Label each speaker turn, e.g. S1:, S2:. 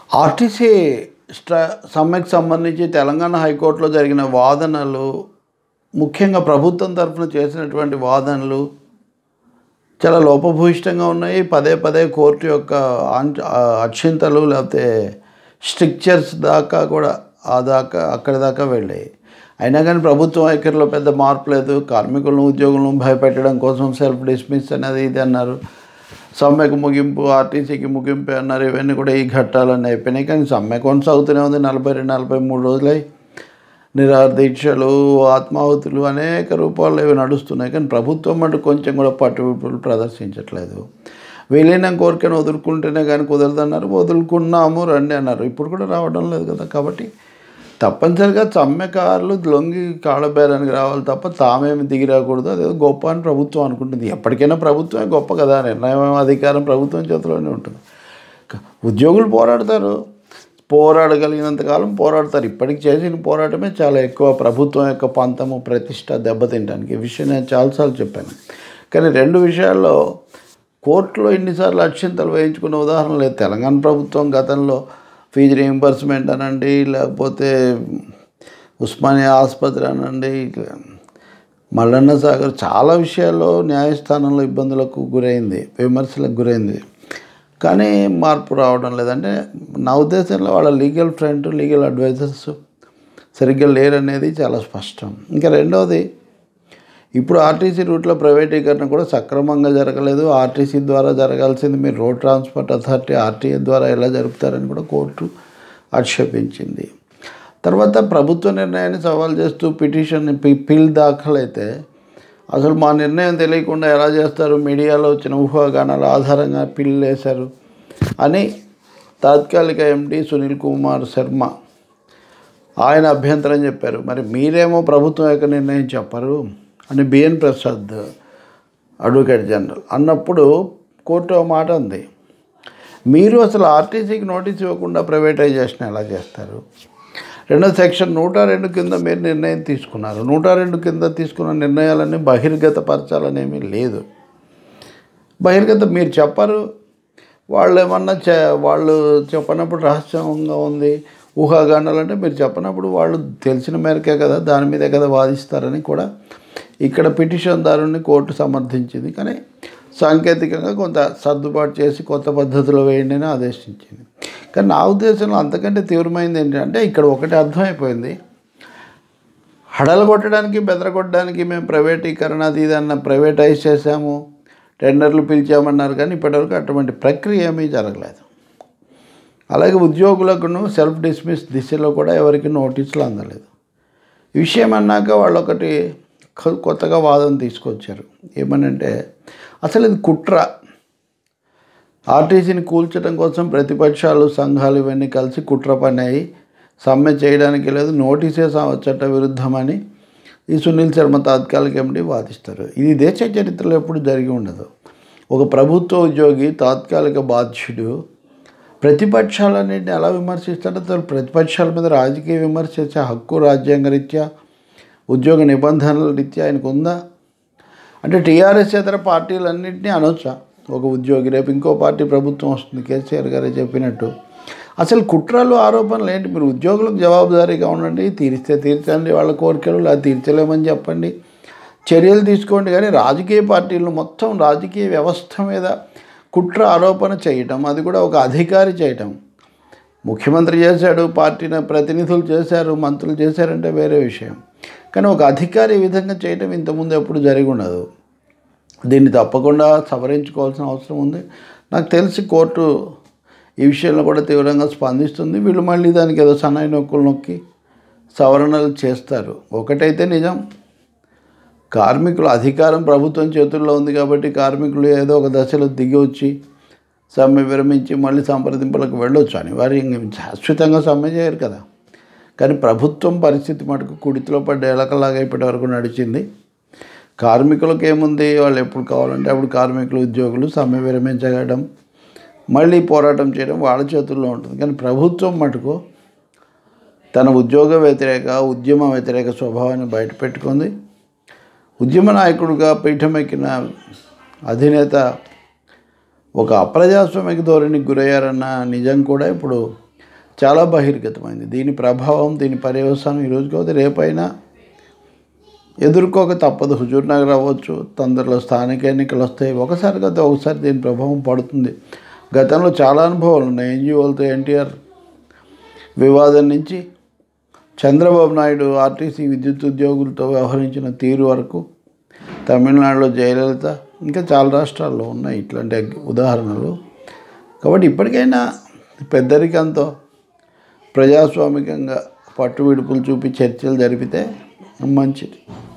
S1: RTC straw సమ్మెకు సంబంధించి తెలంగాణ హైకోర్టులో జరిగిన వాదనలు ముఖ్యంగా ప్రభుత్వం తరఫున చేసినటువంటి వాదనలు చాలా లోపభూయిష్టంగా ఉన్నాయి పదే పదే కోర్టు యొక్క ఆంచ అక్షింతలు లేకపోతే స్ట్రిక్చర్స్ దాకా కూడా ఆ దాకా అక్కడి దాకా వెళ్ళాయి అయినా కానీ ప్రభుత్వం వైఖరిలో పెద్ద మార్పు లేదు కార్మికులను ఉద్యోగులను భయపెట్టడం కోసం సెల్ఫ్ డిస్మిస్ అనేది ఇది అన్నారు సమ్మెకు ముగింపు ఆర్టీసీకి ముగింపు అన్నారు ఇవన్నీ కూడా ఈ ఘట్టాలన్నీ అయిపోయినాయి కానీ సమ్మె కొనసాగుతూనే ఉంది నలభై రెండు నలభై మూడు రోజులై నిరాహార దీక్షలు ఆత్మాహుతులు అనేక రూపాల్లో ఇవి నడుస్తున్నాయి కానీ ప్రభుత్వం అంటూ కొంచెం కూడా పట్టుబిప్పులు ప్రదర్శించట్లేదు విలీనం కోరికను వదులుకుంటేనే కానీ కుదరదన్నారు వదులుకున్నాము రండి అన్నారు ఇప్పుడు కూడా రావడం లేదు కదా కాబట్టి తప్పనిసరిగా సమ్మెకారులు లొంగి కాళ్ళబేరానికి రావాలి తప్ప తామేమి దిగి రాకూడదు అదే గొప్ప అని ప్రభుత్వం అనుకుంటుంది ఎప్పటికైనా ప్రభుత్వమే గొప్ప కదా నిర్ణయం అధికారం ప్రభుత్వం చేతిలోనే ఉంటుంది క- ఉద్యోగులు పోరాడతారు పోరాడగలిగినంతకాలం పోరాడతారు ఇప్పటికి చేసిన పోరాటమే చాలా ఎక్కువ ప్రభుత్వం యొక్క పంతము ప్రతిష్ట దెబ్బతింటానికి ఈ విషయం నేను చాలాసార్లు చెప్పాను కానీ రెండు విషయాల్లో కోర్టులో ఇన్నిసార్లు అక్షింతలు వేయించుకున్న ఉదాహరణ లేదు తెలంగాణ ప్రభుత్వం గతంలో ఫీజు రీయింబర్స్మెంట్ అనండి లేకపోతే ఉస్మానియా ఆసుపత్రి అనండి మల్లన్న సాగర్ చాలా విషయాల్లో న్యాయస్థానంలో ఇబ్బందులకు గురైంది విమర్శలకు గురైంది కానీ మార్పు రావడం లేదంటే నా ఉద్దేశంలో వాళ్ళ లీగల్ ఫ్రంట్ లీగల్ అడ్వైజర్స్ సరిగ్గా లేరనేది చాలా స్పష్టం ఇంకా రెండవది ఇప్పుడు ఆర్టీసీ రూట్లో ప్రైవేటీకరణ కూడా సక్రమంగా జరగలేదు ఆర్టీసీ ద్వారా జరగాల్సింది మీరు రోడ్ ట్రాన్స్పోర్ట్ అథారిటీ ఆర్టీఏ ద్వారా ఎలా జరుపుతారని కూడా కోర్టు ఆక్షేపించింది తర్వాత ప్రభుత్వ నిర్ణయాన్ని సవాల్ చేస్తూ పిటిషన్ పి- పిల్ దాఖలైతే అసలు మా నిర్ణయం తెలియకుండా ఎలా చేస్తారు మీడియాలో వచ్చిన ఊహాగానాల ఆధారంగా పిల్ వేశారు అని తాత్కాలిక ఎండి సునీల్ కుమార్ శర్మ ఆయన అభ్యంతరం చెప్పారు మరి మీరేమో ప్రభుత్వం యొక్క నిర్ణయం చెప్పరు అని బిఎన్ ప్రసాద్ అడ్వకేట్ జనరల్ అన్నప్పుడు కోర్టు ఒక మాట ఉంది మీరు అసలు ఆర్టీసీకి నోటీస్ ఇవ్వకుండా ప్రైవేటైజేషన్ ఎలా చేస్తారు రెండో సెక్షన్ నూట రెండు కింద మీరు నిర్ణయం తీసుకున్నారు నూట రెండు కింద తీసుకున్న నిర్ణయాలన్నీ బహిర్గతపరచాలనేమీ లేదు బహిర్గత మీరు చెప్పరు వాళ్ళు ఏమన్నా చె వాళ్ళు చెప్పనప్పుడు రహస్యంగా ఉంది ఊహాగానాలు అంటే మీరు చెప్పనప్పుడు వాళ్ళు తెలిసిన మేరకే కదా దాని మీదే కదా వాదిస్తారని కూడా ఇక్కడ పిటిషన్దారుని కోర్టు సమర్థించింది కానీ సాంకేతికంగా కొంత సర్దుబాటు చేసి కొత్త పద్ధతిలో వేయండి అని ఆదేశించింది కానీ నా ఉద్దేశంలో అంతకంటే తీవ్రమైంది ఏంటంటే ఇక్కడ ఒకటి అర్థమైపోయింది హడలు కొట్టడానికి బెదరగొట్టడానికి మేము ప్రైవేటీకరణ అది ఇది అన్న ప్రైవేటైజ్ చేసాము టెండర్లు పిలిచామన్నారు కానీ ఇప్పటివరకు అటువంటి ప్రక్రియ ఏమీ జరగలేదు అలాగే ఉద్యోగులకును సెల్ఫ్ డిస్మిస్ దిశలో కూడా ఎవరికి నోటీసులు అందలేదు ఈ విషయం అన్నాక వాళ్ళు ఒకటి కొ- కొత్తగా వాదన తీసుకొచ్చారు ఏమనంటే అసలు ఇది కుట్ర ఆర్టీసీని కూల్చడం కోసం ప్రతిపక్షాలు సంఘాలు ఇవన్నీ కలిసి కుట్ర పన్నాయి సమ్మె చేయడానికి లేదు నోటీసే స- చట్ట విరుద్ధమని ఈ సునీల్ శర్మ తాత్కాలిక ఎండి వాదిస్తారు ఇది దేశ చరిత్రలో ఎప్పుడు జరిగి ఉండదు ఒక ప్రభుత్వ ఉద్యోగి తాత్కాలిక బాధ్యుడు ప్రతిపక్షాలన్నింటిని ఎలా విమర్శిస్తాడో అసలు ప్రతిపక్షాల మీద రాజకీయ విమర్శ చేసే హక్కు రాజ్యాంగ రీత్యా ఉద్యోగ నిబంధనల రీత్యా ఆయనకు ఉందా అంటే టీఆర్ఎస్ ఇతర పార్టీలన్నింటినీ అనొచ్చా ఒక ఉద్యోగి రేపు ఇంకో పార్టీ ప్రభుత్వం వస్తుంది కేసీఆర్ గారే చెప్పినట్టు అసలు కుట్రలు ఆరోపణలు ఏంటి మీరు ఉద్యోగులకు జవాబుదారీగా ఉండండి తీరిస్తే తీర్చండి వాళ్ళ కోరికలు లేదా తీర్చలేమని చెప్పండి చర్యలు తీసుకోండి కానీ రాజకీయ పార్టీలు మొత్తం రాజకీయ వ్యవస్థ మీద కుట్ర ఆరోపణ చేయటం అది కూడా ఒక అధికారి చేయటం ముఖ్యమంత్రి చేశాడు పార్టీని ప్రతినిధులు చేశారు మంత్రులు చేశారంటే వేరే విషయం కానీ ఒక అధికారి ఈ విధంగా చేయటం ఇంతకుముందు ఎప్పుడు జరిగి ఉండదు దీన్ని తప్పకుండా సవరించుకోవాల్సిన అవసరం ఉంది నాకు తెలిసి కోర్టు ఈ విషయంలో కూడా తీవ్రంగా స్పందిస్తుంది వీళ్ళు మళ్ళీ దానికి ఏదో సన్నాయి నొక్కులు నొక్కి సవరణలు చేస్తారు ఒకటైతే నిజం కార్మికుల అధికారం ప్రభుత్వం చేతుల్లో ఉంది కాబట్టి కార్మికులు ఏదో ఒక దశలో దిగి వచ్చి సమ్మె విరమించి మళ్ళీ సంప్రదింపులకు వెళ్ళొచ్చు అనివార్యంగా శాశ్వతంగా సమ్మె చేయరు కదా కానీ ప్రభుత్వం పరిస్థితి మటుకు కుడితిలో పడ్డ ఎలకలాగా ఇప్పటి వరకు నడిచింది కార్మికులకు ఏముంది వాళ్ళు ఎప్పుడు కావాలంటే అప్పుడు కార్మికులు ఉద్యోగులు సమ్మె విరమించగడం మళ్ళీ పోరాటం చేయడం వాళ్ళ చేతుల్లో ఉంటుంది కానీ ప్రభుత్వం మటుకు తన ఉద్యోగ వ్యతిరేక ఉద్యమ వ్యతిరేక స్వభావాన్ని బయటపెట్టుకుంది ఉద్యమ నాయకుడిగా పీఠమెక్కిన అధినేత ఒక అప్రజాస్వామిక ధోరణికి గురయ్యారన్న నిజం కూడా ఇప్పుడు చాలా బహిర్గతమైంది దీని ప్రభావం దీని పర్యవసానం ఈరోజు కాకపోతే రేపైనా ఎదుర్కోక తప్పదు హుజూర్ నగర్ అవ్వచ్చు తొందరలో స్థానిక ఎన్నికలు వస్తాయి ఒకసారి కదా ఒకసారి దీని ప్రభావం పడుతుంది గతంలో చాలా అనుభవాలు ఉన్నాయి ఎన్జిఓలతో ఎన్టీఆర్ వివాదం నుంచి చంద్రబాబు నాయుడు ఆర్టీసీ విద్యుత్ ఉద్యోగులతో వ్యవహరించిన తీరు వరకు తమిళనాడులో జయలలిత ఇంకా చాలా రాష్ట్రాల్లో ఉన్నాయి ఇట్లాంటి ఉదాహరణలు కాబట్టి ఇప్పటికైనా పెద్దరికంతో ప్రజాస్వామికంగా పట్టు విడుపులు చూపి చర్చలు జరిపితే మంచిది